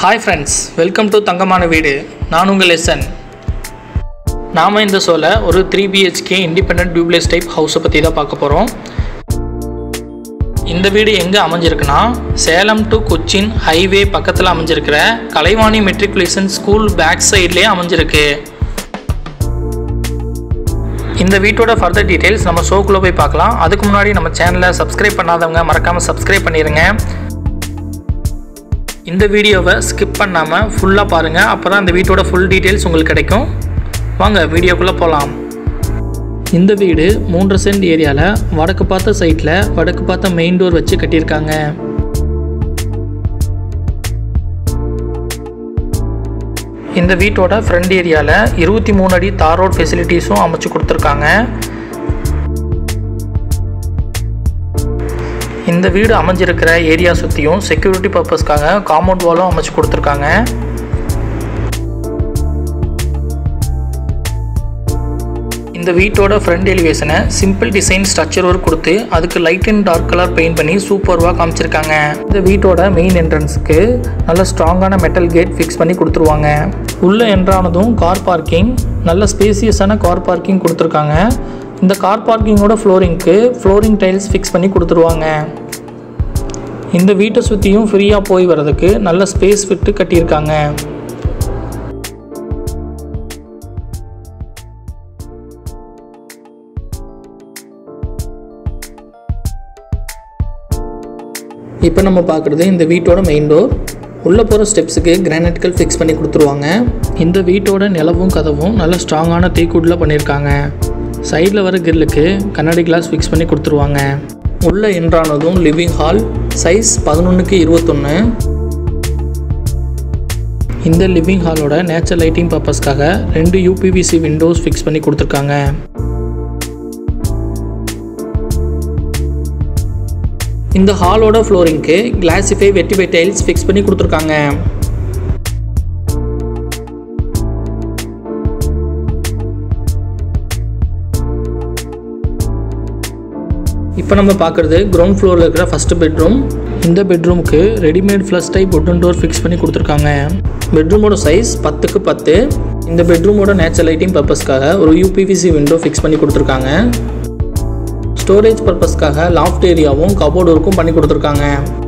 hi friends welcome to தங்கமான வீடு நான் உங்கள் எஸ்என் நாம் இந்த ஷோவில் ஒரு three BHK independent duplex type ஹவுஸை பற்றி தான் பார்க்க போகிறோம் இந்த வீடு எங்கே அமைஞ்சிருக்குன்னா சேலம் டு கொச்சின் ஹைவே பக்கத்தில் அமைஞ்சிருக்கிற கலைவாணி மெட்ரிகுலேஷன் ஸ்கூல் பேக் சைட்லேயே அமைஞ்சிருக்கு இந்த வீட்டோட ஃபர்தர் டீட்டெயில்ஸ் நம்ம ஷோக்குள்ளே போய் பார்க்கலாம் அதுக்கு முன்னாடி நம்ம சேனலை சப்ஸ்கிரைப் பண்ணாதவங்க மறக்காமல் சப்ஸ்கிரைப் பண்ணிடுங்க இந்த வீடியோவை ஸ்கிப் பண்ணாமல் ஃபுல்லாக பாருங்கள் அப்போ தான் இந்த வீட்டோட ஃபுல் டீட்டெயில்ஸ் உங்களுக்கு கிடைக்கும் வாங்க வீடியோக்குள்ளே போகலாம் இந்த வீடு மூன்று சென்ட் ஏரியாவில் வடக்கு பார்த்த சைட்டில் வடக்கு பார்த்த மெயின் டோர் வச்சு கட்டியிருக்காங்க இந்த வீட்டோட ஃப்ரண்ட் ஏரியாவில் இருபத்தி மூணு அடி தார் ரோட் ஃபெசிலிட்டிஸும் அமைச்சு கொடுத்துருக்காங்க இந்த வீடு அமைஞ்சிருக்கிற ஏரியா சுற்றியும் செக்யூரிட்டி பர்பஸ்க்காக காம்பவுண்ட் வாலும் அமைச்சு கொடுத்துருக்காங்க இந்த வீட்டோட ஃப்ரண்ட் எலிவேஷனை சிம்பிள் டிசைன் ஸ்ட்ரக்சர் ஒர்க் கொடுத்து அதுக்கு light and dark colour paint பண்ணி சூப்பர்வாக காமிச்சிருக்காங்க இந்த வீட்டோட மெயின் என்ட்ரன்ஸுக்கு நல்ல ஸ்ட்ராங்கான மெட்டல் கேட் ஃபிக்ஸ் பண்ணி கொடுத்துருவாங்க உள்ளே என்ட்ரானதும் கார் பார்க்கிங் நல்ல ஸ்பேசியஸான கார் பார்க்கிங் கொடுத்துருக்காங்க இந்த கார் பார்க்கிங்கோட ஃப்ளோரிங்க்கு ஃப்ளோரிங் டைல்ஸ் ஃபிக்ஸ் பண்ணி கொடுத்துருவாங்க இந்த வீட்டை சுற்றியும் ஃப்ரீயாக போய் வர்றதுக்கு நல்ல ஸ்பேஸ் விட்டு கட்டியிருக்காங்க இப்போ நம்ம பார்க்குறது இந்த வீட்டோட மெயின் டோர் உள்ளே போகிற ஸ்டெப்ஸுக்கு கிரானைட்கள் ஃபிக்ஸ் பண்ணி கொடுத்துருவாங்க இந்த வீட்டோட நிலவும் கதவும் நல்ல ஸ்ட்ராங்கான தேக்குட்டில் பண்ணியிருக்காங்க சைடில் வர கிரில்லுக்கு கண்ணாடி கிளாஸ் ஃபிக்ஸ் பண்ணி கொடுத்துருவாங்க உள்ளே என்ட்ரானதும் லிவிங் ஹால் சைஸ் பதினொன்றுக்கு இருபத்தொன்று இந்த லிவிங் ஹாலோட நேச்சர் லைட்டிங் பர்பஸ்க்காக ரெண்டு யூபிவிசி விண்டோஸ் ஃபிக்ஸ் பண்ணி கொடுத்துருக்காங்க இந்த ஹாலோட ஃப்ளோரிங்க்கு கிளாசிஃபை வெட்டிஃபை டைல்ஸ் ஃபிக்ஸ் பண்ணி கொடுத்துருக்காங்க இப்போ நம்ம பார்க்குறது கிரவுண்ட் ஃப்ளோரில் இருக்கிற ஃபஸ்ட்டு பெட்ரூம் இந்த பெட்ரூமுக்கு readymade flush type wooden door fix பண்ணி கொடுத்துருக்காங்க பெட்ரூமோட சைஸ் பத்துக்கு பத்து இந்த பெட்ரூமோட நேச்சர் லைட்டிங் பர்பஸ்க்காக ஒரு யூபிவிசி விண்டோ ஃபிக்ஸ் பண்ணி கொடுத்துருக்காங்க ஸ்டோரேஜ் பர்பஸ்க்காக லாஃப்ட் ஏரியாவும் கபோர்ட் ஒர்க்கும் பண்ணி கொடுத்துருக்காங்க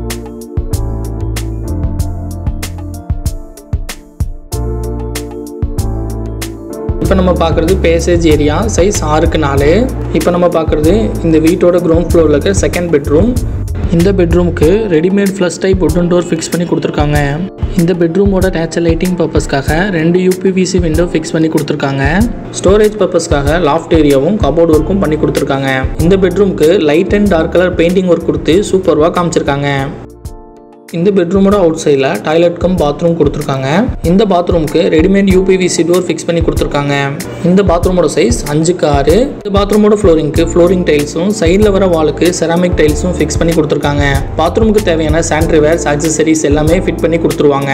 இப்போ நம்ம பார்க்குறது பேசேஜ் ஏரியா சைஸ் ஆறுக்கு நாலு இப்போ நம்ம பார்க்குறது இந்த வீட்டோட கிரவுண்ட் ஃப்ளோரில் இருக்க செகண்ட் பெட்ரூம் இந்த பெட்ரூமுக்கு readymade flush type wooden door fix பண்ணி கொடுத்துருக்காங்க இந்த பெட்ரூமோட நேச்சர் லைட்டிங் பர்பஸ்க்காக ரெண்டு யூபிவிசி விண்டோ ஃபிக்ஸ் பண்ணி கொடுத்துருக்காங்க ஸ்டோரேஜ் பர்பஸ்க்காக லாஃப்ட் ஏரியாவும் கபோர்ட் ஒர்க்கும் பண்ணி கொடுத்துருக்காங்க இந்த பெட்ரூமுக்கு light and dark colour painting work கொடுத்து சூப்பர்வாக காமிச்சிருக்காங்க இந்த பெட்ரூமோட அவுட் சைடில் டாய்லெட் கம் பாத்ரூம் கொடுத்துருக்காங்க இந்த பாத்ரூமுக்கு ரெடிமேட் யூபிவிசி டோர் ஃபிக்ஸ் பண்ணி கொடுத்துருக்காங்க இந்த பாத்ரூமோட சைஸ் அஞ்சுக்கு ஆறு இந்த பாத்ரூமோட ஃப்ளோரிங்க்கு ஃப்ளோரிங் டைல்ஸும் சைடில் வர வாலுக்கு செராமிக் டைல்ஸும் ஃபிக்ஸ் பண்ணி கொடுத்துருக்காங்க பாத்ரூமுக்கு தேவையான சானிடரி வேர்ஸ் ஆக்சசரிஸ் எல்லாமே ஃபிட் பண்ணி கொடுத்துருவாங்க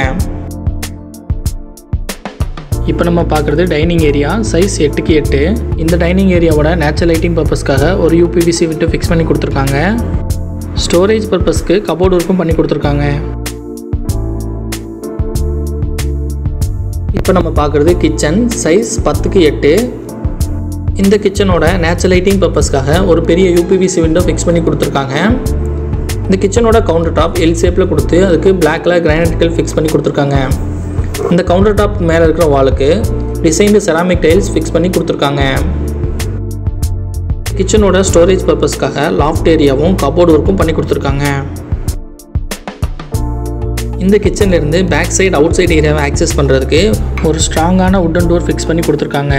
இப்போ நம்ம பார்க்குறது டைனிங் ஏரியா சைஸ் எட்டுக்கு எட்டு இந்த டைனிங் ஏரியாவோட நேச்சுரல் லைட்டிங் பர்பஸ்க்காக ஒரு யூபிவிசி விட்டு ஃபிக்ஸ் பண்ணி கொடுத்துருக்காங்க ஸ்டோரேஜ் பர்பஸ்க்கு கபோர்ட் ஒர்க்கும் பண்ணி கொடுத்துருக்காங்க இப்போ நம்ம பார்க்குறது கிச்சன் சைஸ் பத்துக்கு எட்டு இந்த கிச்சனோட நேச்சுரல் லைட்டிங் பர்பஸ்க்காக ஒரு பெரிய யூபிவிசி விண்டோ ஃபிக்ஸ் பண்ணி கொடுத்துருக்காங்க இந்த கிச்சனோட கவுண்டர் டாப் எல் ஷேப்பில் கொடுத்து அதுக்கு பிளாக் கலர் கிரானைட்கள் ஃபிக்ஸ் பண்ணி கொடுத்துருக்காங்க இந்த கவுண்டர் டாப் மேலே இருக்கிற வாலுக்கு டிசைன்டு செராமிக் டைல்ஸ் ஃபிக்ஸ் பண்ணி கொடுத்துருக்காங்க கிச்சனோட ஸ்டோரேஜ் பர்பஸ்க்காக லாஃப்ட் ஏரியாவும் கபோர்ட் ஒர்க்கும் பண்ணி கொடுத்துருக்காங்க இந்த கிச்சன்லேருந்து பேக் சைடு அவுட் சைடு ஏரியாவை ஆக்சஸ் பண்ணுறதுக்கு ஒரு ஸ்ட்ராங்கான உட்டன் டோர் ஃபிக்ஸ் பண்ணி கொடுத்துருக்காங்க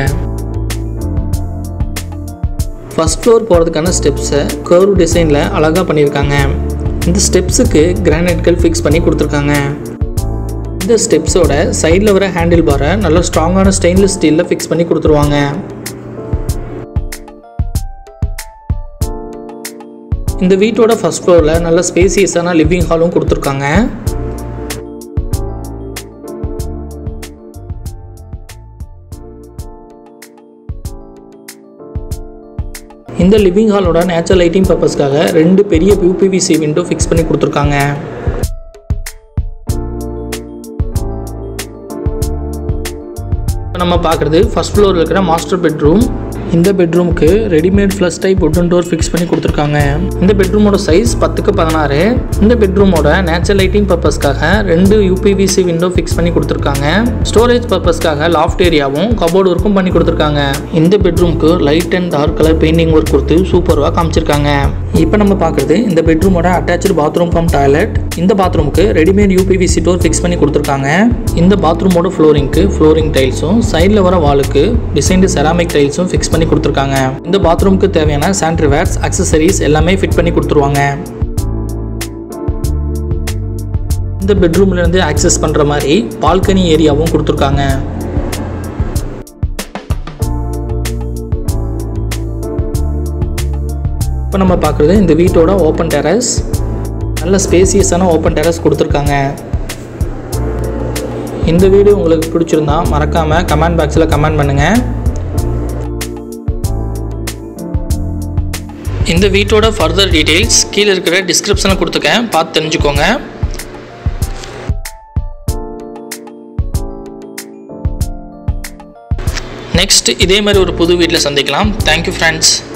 ஃபஸ்ட் ஃப்ளோர் போகிறதுக்கான ஸ்டெப்ஸை கர்வ் டிசைனில் அழகாக பண்ணியிருக்காங்க இந்த ஸ்டெப்ஸுக்கு கிரானைட்கள் ஃபிக்ஸ் பண்ணி கொடுத்துருக்காங்க இந்த ஸ்டெப்ஸோட சைடில் வர ஹேண்டில் பாரை நல்ல ஸ்ட்ராங்கான ஸ்டெயின்லெஸ் ஸ்டீலில் ஃபிக்ஸ் பண்ணி கொடுத்துருவாங்க இந்த வீட்டோட ஃபஸ்ட் ஃப்ளோரில் நல்ல ஸ்பேசியஸான லிவிங் ஹாலும் கொடுத்துருக்காங்க இந்த லிவிங் ஹாலோட நேச்சுரல் லைட்டிங் பர்பஸ்க்காக ரெண்டு பெரிய யூபிவிசி விண்டோ ஃபிக்ஸ் பண்ணி கொடுத்துருக்காங்க நம்ம பார்க்குறது ஃபர்ஸ்ட் ஃப்ளோரில் இருக்கிற மாஸ்டர் பெட்ரூம் இந்த பெட்ரூமுக்கு readymade flush type wooden door fix பண்ணி கொடுத்துருக்காங்க இந்த பெட்ரூமோட சைஸ் பத்துக்கு பதினாறு இந்த பெட்ரூமோட நேச்சுரல் லைட்டிங் பர்பஸ்க்காக ரெண்டு யூபிவிசி விண்டோ ஃபிக்ஸ் பண்ணி கொடுத்துருக்காங்க ஸ்டோரேஜ் பர்பஸ்க்காக லாஃப்ட் ஏரியாவும் கபோர்டு ஒர்க்கும் பண்ணி கொடுத்துருக்காங்க இந்த பெட்ரூமுக்கு light and dark colour painting work கொடுத்து சூப்பராக காமிச்சிருக்காங்க இப்போ நம்ம பார்க்குறது இந்த பெட்ரூமோட அட்டாச்சு பாத்ரூம் கம் டாய்லெட் இந்த பாத்ரூமுக்கு ரெடிமேட் யூபிவிசி டோர் ஃபிக்ஸ் பண்ணி கொடுத்துருக்காங்க இந்த பாத்ரூமோட ஃப்ளோரிங்க்கு ஃப்ளோரிங் டைல்ஸும் சைடில் வர வாலுக்கு டிசைன்டு செராமிக் டைல்ஸும் ஃபிக்ஸ் பண்ணி கொடுத்துருக்காங்க இந்த பாத்ரூமுக்கு தேவையான சானிட்டரி வேர்ஸ் அக்சசரிஸ் எல்லாமே ஃபிட் பண்ணி கொடுத்துருவாங்க இந்த பெட்ரூம்லேருந்து ஆக்சஸ் பண்ணுற மாதிரி பால்கனி ஏரியாவும் கொடுத்துருக்காங்க இப்போ நம்ம பார்க்குறது இந்த வீட்டோட ஓப்பன் டெரஸ் நல்ல ஸ்பேசியஸான ஓப்பன் டெரஸ் கொடுத்துருக்காங்க இந்த வீடியோ உங்களுக்கு பிடிச்சிருந்தா மறக்காமல் கமெண்ட் பாக்ஸில் கமெண்ட் பண்ணுங்கள் இந்த வீட்டோட ஃபர்தர் டீட்டெயில்ஸ் கீழே இருக்கிற டிஸ்கிரிப்ஷனில் கொடுத்துருக்கேன் பார்த்து தெரிஞ்சுக்கோங்க நெக்ஸ்ட் இதே மாதிரி ஒரு புது வீட்டில் சந்திக்கலாம் தேங்க்யூ ஃப்ரெண்ட்ஸ்